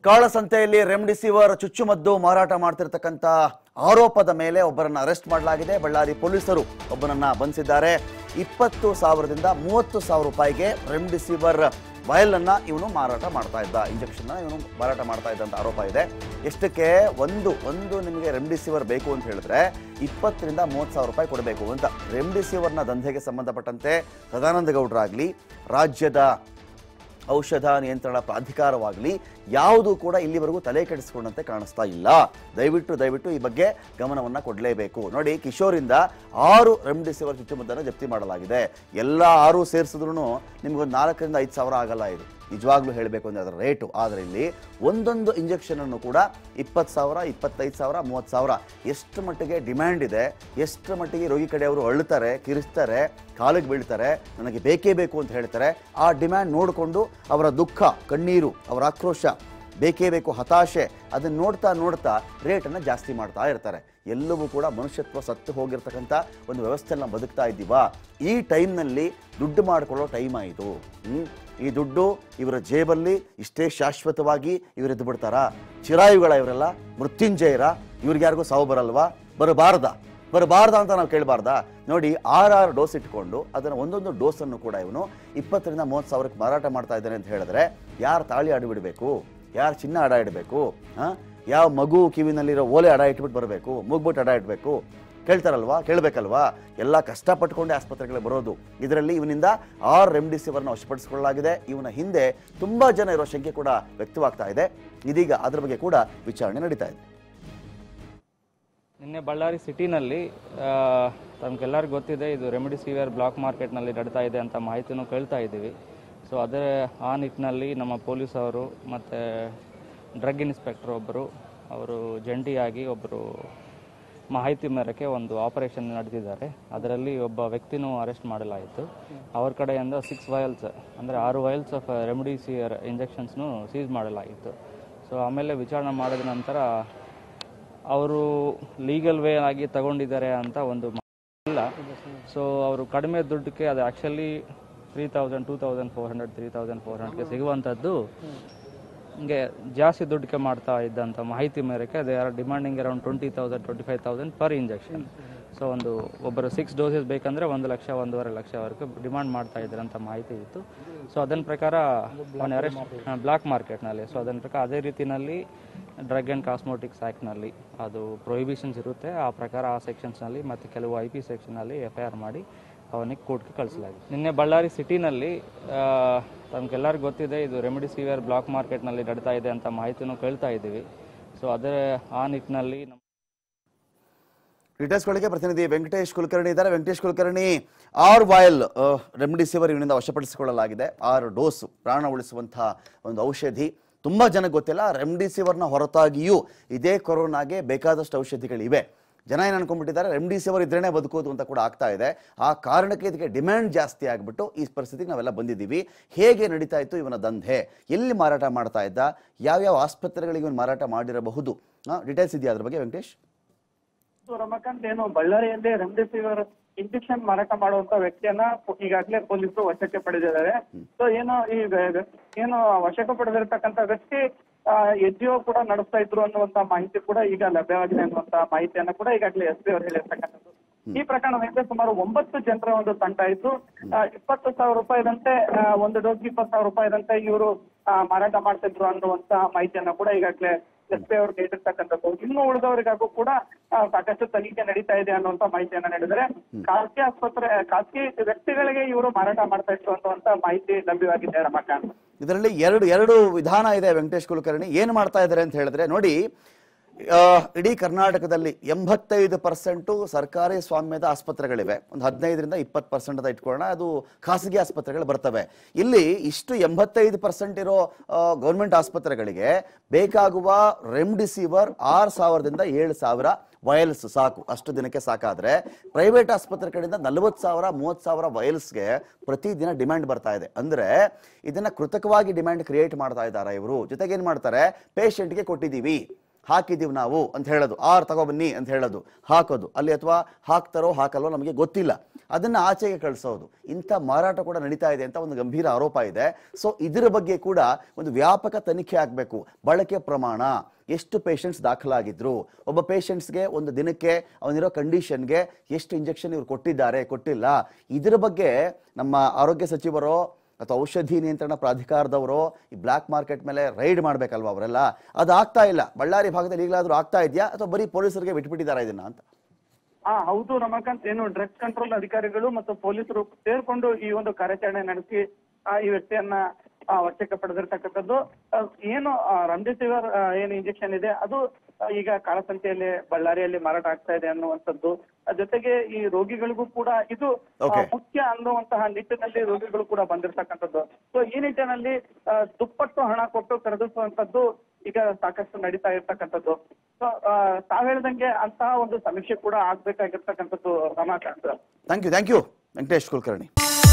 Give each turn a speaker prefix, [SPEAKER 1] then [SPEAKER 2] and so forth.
[SPEAKER 1] ಕಾಳಸಂತೆಯಲ್ಲಿ ರೆಮ್ಡಿಸಿವರ್ ಚುಚ್ಚುಮದ್ದು ಮಾರಾಟ ಮಾಡ್ತಿರ್ತಕ್ಕಂಥ ಆರೋಪದ ಮೇಲೆ ಒಬ್ಬರನ್ನ ಅರೆಸ್ಟ್ ಮಾಡಲಾಗಿದೆ ಬಳ್ಳಾರಿ ಪೊಲೀಸರು ಒಬ್ಬನನ್ನ ಬಂಧಿಸಿದ್ದಾರೆ ಇಪ್ಪತ್ತು ಸಾವಿರದಿಂದ ಮೂವತ್ತು ಸಾವಿರ ರೂಪಾಯಿಗೆ ರೆಮ್ಡಿಸಿವರ್ ವಯಲ್ ಅನ್ನ ಇವನು ಮಾರಾಟ ಮಾಡ್ತಾ ಇದ್ದ ಇಂಜೆಕ್ಷನ್ ಇವನು ಮಾರಾಟ ಮಾಡ್ತಾ ಇದ್ದ ಅಂತ ಆರೋಪ ಇದೆ ಎಷ್ಟಕ್ಕೆ ಒಂದು ಒಂದು ನಿಮಗೆ ರೆಮ್ಡಿಸಿವರ್ ಬೇಕು ಅಂತ ಹೇಳಿದ್ರೆ ಇಪ್ಪತ್ತರಿಂದ ಮೂವತ್ತು ಸಾವಿರ ರೂಪಾಯಿ ಕೊಡಬೇಕು ಅಂತ ರೆಮ್ಡಿಸಿವರ್ನ ದಂಧೆಗೆ ಸಂಬಂಧಪಟ್ಟಂತೆ ಸದಾನಂದ ಗೌಡರಾಗ್ಲಿ ರಾಜ್ಯದ ಔಷಧ ನಿಯಂತ್ರಣ ಪ್ರಾಧಿಕಾರವಾಗಲಿ ಯಾವುದೂ ಕೂಡ ಇಲ್ಲಿವರೆಗೂ ತಲೆ ಕೆಡಿಸ್ಕೊಂಡಂತೆ ಕಾಣಿಸ್ತಾ ಇಲ್ಲ ದಯವಿಟ್ಟು ದಯವಿಟ್ಟು ಈ ಬಗ್ಗೆ ಗಮನವನ್ನು ಕೊಡಲೇಬೇಕು ನೋಡಿ ಕಿಶೋರಿಂದ ಆರು ರೆಮ್ಡಿಸಿವರ್ ಚುಚ್ಚುಮದ್ದನ್ನು ಜಪ್ತಿ ಮಾಡಲಾಗಿದೆ ಎಲ್ಲ ಆರು ಸೇರಿಸಿದ್ರು ನಿಮ್ಗೊಂದು ನಾಲ್ಕರಿಂದ ಐದು ಸಾವಿರ ಆಗಲ್ಲ ಇದು ನಿಜವಾಗ್ಲೂ ಹೇಳಬೇಕು ಅಂದರೆ ಅದರ ರೇಟು ಆದರೆ ಇಲ್ಲಿ ಒಂದೊಂದು ಇಂಜೆಕ್ಷನ್ ಅನ್ನು ಕೂಡ ಇಪ್ಪತ್ತು ಸಾವಿರ ಇಪ್ಪತ್ತೈದು ಸಾವಿರ ಮೂವತ್ತು ಸಾವಿರ ಎಷ್ಟು ಮಟ್ಟಿಗೆ ಡಿಮ್ಯಾಂಡ್ ಇದೆ ಎಷ್ಟು ಮಟ್ಟಿಗೆ ರೋಗಿ ಕಡೆಯವರು ಅಳ್ತಾರೆ ಕಿರಿಸ್ತಾರೆ ಕಾಲಿಗೆ ಬೀಳ್ತಾರೆ ನನಗೆ ಬೇಕೇ ಬೇಕು ಅಂತ ಹೇಳ್ತಾರೆ ಆ ಡಿಮ್ಯಾಂಡ್ ನೋಡಿಕೊಂಡು ಅವರ ದುಃಖ ಕಣ್ಣೀರು ಅವರ ಆಕ್ರೋಶ ಬೇಕೇ ಬೇಕು ಹತಾಶೆ ಅದನ್ನು ನೋಡ್ತಾ ನೋಡ್ತಾ ರೇಟನ್ನು ಜಾಸ್ತಿ ಮಾಡ್ತಾ ಇರ್ತಾರೆ ಎಲ್ಲವೂ ಕೂಡ ಮನುಷ್ಯತ್ವ ಸತ್ತು ಹೋಗಿರ್ತಕ್ಕಂಥ ಒಂದು ವ್ಯವಸ್ಥೆನ ಬದುಕ್ತಾ ಇದ್ದೀವಾ ಈ ಟೈಮ್ನಲ್ಲಿ ದುಡ್ಡು ಮಾಡಿಕೊಳ್ಳೋ ಟೈಮ್ ಆಯಿತು ಹ್ಮ್? ಈ ದುಡ್ಡು ಇವರ ಜೇಬಲ್ಲಿ ಇಷ್ಟೇ ಶಾಶ್ವತವಾಗಿ ಇವರಿದ್ದು ಬಿಡ್ತಾರಾ ಚಿರಾಯುಗಳ ಇವರೆಲ್ಲ ಮೃತ್ಯುಂಜಯರ ಇವ್ರಿಗೆ ಯಾರಿಗೂ ಸಾವು ಬರಲ್ವಾ ಬರಬಾರ್ದ ಬರಬಾರ್ದ ಅಂತ ನಾವು ಕೇಳಬಾರ್ದಾ ನೋಡಿ ಆರಾರು ಡೋಸ್ ಇಟ್ಕೊಂಡು ಅದನ್ನು ಒಂದೊಂದು ಡೋಸನ್ನು ಕೂಡ ಇವನು ಇಪ್ಪತ್ತರಿಂದ ಮೂವತ್ತು ಸಾವಿರಕ್ಕೆ ಮಾರಾಟ ಮಾಡ್ತಾ ಇದ್ದಾನೆ ಅಂತ ಹೇಳಿದ್ರೆ ಯಾರು ತಾಳಿ ಆಡಿಬಿಡಬೇಕು ಯಾರು ಚಿನ್ನ ಅಡ ಇಡಬೇಕು ಹಾಂ ಯಾವ ಮಗು ಕಿವಿನಲ್ಲಿರೋ ಓಲೆ ಅಡ ಇಟ್ಬಿಟ್ಟು ಬರಬೇಕು ಮುಗ್ಬಿಟ್ಟು ಅಡ ಇಡಬೇಕು ಕೇಳ್ತಾರಲ್ವಾ ಕೇಳಬೇಕಲ್ವಾ ಎಲ್ಲ ಕಷ್ಟಪಟ್ಕೊಂಡೇ ಆಸ್ಪತ್ರೆಗಳಿಗೆ ಬರೋದು ಇದರಲ್ಲಿ ಇವನಿಂದ ಆರ್ ರೆಮ್ಡಿಸಿವರ್ನ ವಶಪಡಿಸಿಕೊಳ್ಳಲಾಗಿದೆ ಇವನ ಹಿಂದೆ ತುಂಬಾ ಜನ ಇರೋ ಶಂಕೆ ಕೂಡ ವ್ಯಕ್ತವಾಗ್ತಾ ಇದೆ ಇದೀಗ ಅದ್ರ ಬಗ್ಗೆ ಕೂಡ ವಿಚಾರಣೆ ನಡೀತಾ ಇದೆ
[SPEAKER 2] ನಿನ್ನೆ ಬಳ್ಳಾರಿ ಸಿಟಿನಲ್ಲಿ ತಮಗೆಲ್ಲರಿಗೂ ಗೊತ್ತಿದೆ ಇದು ರೆಮಿಡಿಸಿವಿಯರ್ ಬ್ಲಾಕ್ ಮಾರ್ಕೆಟ್ನಲ್ಲಿ ನಡೀತಾ ಇದೆ ಅಂತ ಮಾಹಿತಿನೂ ಕೇಳ್ತಾ ಇದ್ದೀವಿ ಸೊ ಅದೇ ಆ ನಿಟ್ಟಿನಲ್ಲಿ ನಮ್ಮ ಪೊಲೀಸ್ ಅವರು ಮತ್ತು ಡ್ರಗ್ ಇನ್ಸ್ಪೆಕ್ಟರ್ ಒಬ್ಬರು ಅವರು ಜಂಟಿಯಾಗಿ ಒಬ್ಬರು ಮಾಹಿತಿ ಮೇರೆಗೆ ಒಂದು ಆಪರೇಷನ್ ನಡೆದಿದ್ದಾರೆ ಅದರಲ್ಲಿ ಒಬ್ಬ ವ್ಯಕ್ತಿನೂ ಅರೆಸ್ಟ್ ಮಾಡಲಾಯಿತು ಅವ್ರ ಕಡೆಯಿಂದ ಸಿಕ್ಸ್ ವಯಲ್ಸ್ ಅಂದರೆ ಆರು ವಯಲ್ಸ್ ಆಫ್ ರೆಮಿಡಿಸಿಯರ್ ಇಂಜೆಕ್ಷನ್ಸ್ನು ಸೀಸ್ ಮಾಡಲಾಗಿತ್ತು ಸೊ ಆಮೇಲೆ ವಿಚಾರಣೆ ಮಾಡಿದ ನಂತರ ಅವರು ಲೀಗಲ್ ವೇ ಆಗಿ ತಗೊಂಡಿದ್ದಾರೆ ಅಂತ ಒಂದು ಮಾಹಿತಿ ಇಲ್ಲ ಸೊ ಅವರು ಕಡಿಮೆ ದುಡ್ಡಕ್ಕೆ ಅದು actually three thousand two thousand four hundred three thousand four ಹಂಡ್ರೆಡ್ಗೆ ಸಿಗುವಂಥದ್ದು ಹಿಂಗೆ ಜಾಸ್ತಿ ದುಡ್ಡಿಗೆ ಮಾಡ್ತಾ ಇದ್ದಂಥ ಮಾಹಿತಿ ಮೇರೆಗೆ they are demanding around twenty thousand twenty five thousand per injection so ಒಂದು ಒಬ್ಬರು ಸಿಕ್ಸ್ ಡೋಸಸ್ ಬೇಕಂದ್ರೆ ಒಂದು ಲಕ್ಷ ಒಂದೂವರೆ ಲಕ್ಷವರೆಗೂ ಡಿಮಾಂಡ್ ಮಾಡ್ತಾ ಇದ್ದಾರೆ ಅಂತ ಮಾಹಿತಿ ಇತ್ತು ಸೊ ಅದನ್ನ ಪ್ರಕಾರ ಅವನ ಅರೆಸ್ಟ್ ಬ್ಲಾಕ್ ಮಾರ್ಕೆಟ್ನಲ್ಲಿ ಸೊ ಅದನ್ನ ಪ್ರಕಾರ ಅದೇ ರೀತಿನಲ್ಲಿ ಡ್ರಗ್ ಆ್ಯಂಡ್ ಕಾಸ್ಮೋಟಿಕ್ಸ್ ಆ್ಯಕ್ಟ್ನಲ್ಲಿ ಅದು ಪ್ರೊಹಿಬಿಷನ್ಸ್ ಇರುತ್ತೆ ಆ ಪ್ರಕಾರ ಆ ಸೆಕ್ಷನ್ಸ್ನಲ್ಲಿ ಮತ್ತು ಕೆಲವು ಐ ಪಿ ಸೆಕ್ಷನಲ್ಲಿ ಎಫ್ ಐ ಆರ್ ಮಾಡಿ ಅವನಿಗೆ ಕೋರ್ಟ್ಗೆ ಕಳಿಸಲಾಗಿದೆ ನಿನ್ನೆ ಬಳ್ಳಾರಿ ಸಿಟಿನಲ್ಲಿ ತಮಗೆಲ್ಲರಿಗೂ ಗೊತ್ತಿದೆ ಇದು ರೆಮಿಡಿಸಿವಿಯರ್ ಬ್ಲಾಕ್ ಮಾರ್ಕೆಟ್ನಲ್ಲಿ ನಡೀತಾ ಇದೆ ಅಂತ ಮಾಹಿತಿನೂ ಕೇಳ್ತಾ ಇದ್ದೀವಿ ಸೊ ಅದೇ ಆ ನಿಟ್ಟಿನಲ್ಲಿ ನಮ್ಮ
[SPEAKER 1] ಡೀಟೇಲ್ಸ್ಗಳಿಗೆ ಪ್ರತಿನಿಧಿ ವೆಂಕಟೇಶ್ ಕುಲಕರ್ಣಿ ಇದ್ದಾರೆ ವೆಂಕಟೇಶ್ ಕುಲಕರ್ಣಿ ಆರ್ ವಾಯಲ್ ರೆಮ್ಡಿಸಿವರ್ ಇವನಿಂದ ವಶಪಡಿಸಿಕೊಳ್ಳಲಾಗಿದೆ ಆರು ಡೋಸ್ ಪ್ರಾಣ ಉಳಿಸುವಂತಹ ಒಂದು ಔಷಧಿ ತುಂಬಾ ಜನಕ್ಕೆ ಗೊತ್ತಿಲ್ಲ ರೆಮ್ಡಿಸಿವರ್ನ ಹೊರತಾಗಿಯೂ ಇದೇ ಕೊರೋನಾಗೆ ಬೇಕಾದಷ್ಟು ಔಷಧಿಗಳಿವೆ ಜನ ಏನು ಅನ್ಕೊಂಡ್ಬಿಟ್ಟಿದ್ದಾರೆ ರೆಮ್ಡಿಸಿವರ್ ಇದ್ರೇನೆ ಬದುಕೋದು ಅಂತ ಕೂಡ ಆಗ್ತಾ ಇದೆ ಆ ಕಾರಣಕ್ಕೆ ಇದಕ್ಕೆ ಡಿಮ್ಯಾಂಡ್ ಜಾಸ್ತಿ ಆಗಿಬಿಟ್ಟು ಈ ಪರಿಸ್ಥಿತಿಗೆ ನಾವೆಲ್ಲ ಬಂದಿದ್ದೀವಿ ಹೇಗೆ ನಡೀತಾ ಇತ್ತು ಇವನ ದಂಧೆ ಎಲ್ಲಿ ಮಾರಾಟ ಮಾಡ್ತಾ ಇದ್ದ ಯಾವ್ಯಾವ ಆಸ್ಪತ್ರೆಗಳಿಗೆ ಇವನು ಮಾರಾಟ ಮಾಡಿರಬಹುದು ಡೀಟೇಲ್ಸ್ ಇದೆಯಾ ಅದ್ರ ಬಗ್ಗೆ ವೆಂಕಟೇಶ್
[SPEAKER 3] ಸೊ ರಮಕಾಂತ್ ಏನು ಬಳ್ಳಾರಿಯಲ್ಲಿ ರೆಮ್ಡೆಸಿವಿರ್ ಇಂಜೆಕ್ಷನ್ ಮಾರಾಟ ಮಾಡುವಂತ ವ್ಯಕ್ತಿಯನ್ನ ಪೊ- ಈಗಾಗಲೇ ಪೊಲೀಸರು ವಶಕ್ಕೆ ಪಡೆದಿದ್ದಾರೆ ಸೊ ಏನು ಈ ವ್ಯ- ವ್ಯ- ಏನು ವಶಕ್ಕೆ ಪಡೆದಿರ್ತಕ್ಕಂಥ ವ್ಯಕ್ತಿ ಎನ್ ಜಿ ಒ ಕೂಡ ನಡೆಸ್ತಾ ಇದ್ರು ಅನ್ನುವಂತ ಮಾಹಿತಿ ಕೂಡ ಈಗ ಲಭ್ಯವಾಗಿದೆ ಅನ್ನುವಂತ ಮಾಹಿತಿಯನ್ನ ಕೂಡ ಈಗಾಗಲೇ ಎಸ್ ಪಿ ಅವರು ಹೇಳಿರ್ತಕ್ಕಂಥದ್ದು ಈ ಪ್ರಕರಣದಿಂದ ಸುಮಾರು ಒಂಬತ್ತು ಜನರ ಒಂದು ತಂಡ ಇದ್ದು ಆ, ಇಪ್ಪತ್ತು ಸಾವಿರ ರೂಪಾಯಿದಂತೆ ಆ, ಒಂದು ಡೋಸ್ ಇಪ್ಪತ್ತು ಸಾವಿರ ರೂಪಾಯಿದಂತೆ ಇವರು ಮಾರಾಟ ಮಾಡ್ತಿದ್ರು ಅನ್ನುವಂತ ಮಾಹಿತಿಯನ್ನ ಕೂಡ ಈಗಾಗಲೇ ಎಸ್ ಪಿ ಅವರು ನೀಡಿರ್ತಕ್ಕಂಥದ್ದು ಇನ್ನು ಉಳಿದವರಿಗಾಗೂ ಕೂಡ ಆ, ಸಾಕಷ್ಟು ತನಿಖೆ ನಡೀತಾ ಇದೆ ಅನ್ನುವಂತ ಮಾಹಿತಿಯನ್ನ ನೀಡಿದರೆ ಖಾಸಗಿ ಆಸ್ಪತ್ರೆ ಖಾಸಗಿ ವ್ಯಕ್ತಿಗಳಿಗೆ ಇವರು ಮಾರಾಟ ಮಾಡ್ತಾ ಇದ್ರು ಅನ್ನುವಂತ ಮಾಹಿತಿ ಲಭ್ಯವಾಗಿದೆ ರಮಾಕಾಂತ್
[SPEAKER 1] ಇದರಲ್ಲಿ ಎರಡು ಎರಡು ವಿಧಾನ ಇದೆ ವೆಂಕಟೇಶ್ ಕುಲಕರ್ಣಿ ಏನು ಮಾಡ್ತಾ ಇದ್ದಾರೆ ಅಂತ ಹೇಳಿದ್ರೆ ನೋಡಿ ಆ, ಇಡೀ ಕರ್ನಾಟಕದಲ್ಲಿ ಎಂಬತ್ತೈದು ಪರ್ಸೆಂಟು ಸರ್ಕಾರಿ ಸ್ವಾಮ್ಯದ ಆಸ್ಪತ್ರೆಗಳಿವೆ ಒಂದು ಹದಿನೈದರಿಂದ ಇಪ್ಪತ್ತು ಪರ್ಸೆಂಟ್ ಅಂತ ಇಟ್ಕೊಳ್ಳೋಣ ಅದು ಖಾಸಗಿ ಆಸ್ಪತ್ರೆಗಳು ಬರ್ತವೆ ಇಲ್ಲಿ ಇಷ್ಟು ಎಂಬತ್ತೈದು ಪರ್ಸೆಂಟ್ ಇರೋ ಗೌರ್ಮೆಂಟ್ ಆಸ್ಪತ್ರೆಗಳಿಗೆ ಬೇಕಾಗುವ ರೆಮ್ಡಿಸಿವರ್ ಆರು ಸಾವಿರದಿಂದ ಏಳು ಸಾವಿರ ವಯಲ್ಸ್ ಸಾಕು ಅಷ್ಟು ದಿನಕ್ಕೆ ಸಾಕಾದ್ರೆ ಪ್ರೈವೇಟ್ ಆಸ್ಪತ್ರೆ ಕಡೆಯಿಂದ ನಲವತ್ತು ಸಾವಿರ ಮೂವತ್ತು ಸಾವಿರ ವಯಲ್ಸ್ಗೆ ಪ್ರತಿದಿನ ಡಿಮ್ಯಾಂಡ್ ಬರ್ತಾ ಇದೆ ಅಂದ್ರೆ ಇದನ್ನ ಕೃತಕವಾಗಿ ಡಿಮ್ಯಾಂಡ್ ಕ್ರಿಯೇಟ್ ಮಾಡ್ತಾ ಇದ್ದಾರೆ ಇವರು ಜೊತೆಗೆ ಏನ್ ಮಾಡ್ತಾರೆ ಪೇಷಂಟ್ಗೆ ಕೊಟ್ಟಿದ್ದೀವಿ ಹಾಕಿದ್ದೀವಿ ನಾವು ಅಂತ ಹೇಳೋದು ಆರು ತಗೊಬನ್ನಿ ಅಂತ ಹೇಳೋದು ಹಾಕೋದು ಅಲ್ಲಿ ಅಥವಾ ಹಾಕ್ತಾರೋ ಹಾಕಲ್ವೋ ನಮಗೆ ಗೊತ್ತಿಲ್ಲ ಅದನ್ನು ಆಚೆಗೆ ಕಳಿಸೋದು ಇಂಥ ಮಾರಾಟ ಕೂಡ ನಡೀತಾ ಇದೆ ಅಂತ ಒಂದು ಗಂಭೀರ ಆರೋಪ ಇದೆ ಸೊ ಇದರ ಬಗ್ಗೆ ಕೂಡ ಒಂದು ವ್ಯಾಪಕ ತನಿಖೆ ಆಗಬೇಕು ಬಳಕೆ ಪ್ರಮಾಣ ಎಷ್ಟು ಪೇಷಂಟ್ಸ್ ದಾಖಲಾಗಿದ್ರು ಒಬ್ಬ ಪೇಷಂಟ್ಸ್ಗೆ ಒಂದು ದಿನಕ್ಕೆ ಅವನಿರೋ ಕಂಡೀಷನ್ಗೆ ಎಷ್ಟು ಇಂಜೆಕ್ಷನ್ ಇವ್ರು ಕೊಟ್ಟಿದ್ದಾರೆ ಕೊಟ್ಟಿಲ್ಲ ಇದರ ಬಗ್ಗೆ ನಮ್ಮ ಆರೋಗ್ಯ ಸಚಿವರೋ ಅಥವಾ ಔಷಧಿ ನಿಯಂತ್ರಣ ಪ್ರಾಧಿಕಾರದವರು ಈ ಬ್ಲ್ಯಾಕ್ ಮಾರ್ಕೆಟ್ ಮೇಲೆ ರೈಡ್ ಮಾಡಬೇಕಲ್ವಾ ಅವರೆಲ್ಲ ಅದು ಆಗ್ತಾ ಇಲ್ಲ ಬಳ್ಳಾರಿ ಭಾಗದಲ್ಲಿ ಈಗಲಾದರೂ ಆಗ್ತಾ ಇದೆಯಾ ಅಥವಾ ಬರೀ ಪೊಲೀಸರಿಗೆ ಬಿಟ್ಬಿಟ್ಟಿದ್ದಾರಾ ಇದನ್ನ ಅಂತ
[SPEAKER 3] ಆ ಹೌದು ರಮಾಕಾಂತ್ ಏನು ಡ್ರಗ್ಸ್ ಕಂಟ್ರೋಲ್ ಅಧಿಕಾರಿಗಳು ಮತ್ತು ಪೊಲೀಸರು ಸೇರ್ಕೊಂಡು ಈ ಒಂದು ಕಾರ್ಯಾಚರಣೆ ನಡೆಸಿ ಆ, ಈ ವ್ಯಕ್ತಿಯನ್ನ ಆ, ವಶಕ್ಕೆ ಪಡೆದಿರ್ತಕ್ಕಂಥದ್ದು ಆ, ಏನು ರೆಮ್ಡಿಸಿವಿರ್ ಏನು ಇಂಜೆಕ್ಷನ್ ಇದೆ ಅದು ಆ, ಈಗ ಕಾಳಸಂತೆಯಲ್ಲಿ ಬಳ್ಳಾರಿಯಲ್ಲಿ ಮಾರಾಟ ಆಗ್ತಾ ಇದೆ ಅನ್ನುವಂಥದ್ದು ಆ, ಜೊತೆಗೆ ಈ ರೋಗಿಗಳಿಗೂ ಕೂಡ ಇದು ಆ,
[SPEAKER 1] Okay.
[SPEAKER 3] ಮುಖ್ಯ ಅನ್ನುವಂತಹ ನಿಟ್ಟಿನಲ್ಲಿ ರೋಗಿಗಳು ಕೂಡ ಬಂದಿರತಕ್ಕಂಥದ್ದು ಸೊ ಈ ನಿಟ್ಟಿನಲ್ಲಿ ಆ, ದುಪ್ಪಟ್ಟು ಹಣ ಕೊಟ್ಟು ಖರೀದಿಸುವಂತದ್ದು ಈಗ ಸಾಕಷ್ಟು ನಡೀತಾ ಇರ್ತಕ್ಕಂಥದ್ದು ಸೊ ತಾವ್ ಹೇಳ್ದಂಗೆ ಅಂತಹ ಒಂದು ಸಮೀಕ್ಷೆ ಕೂಡ ಆಗ್ಬೇಕಾಗಿರ್ತಕ್ಕಂಥದ್ದು Ramakant
[SPEAKER 1] thank you thank you Venkatesh Kulkarni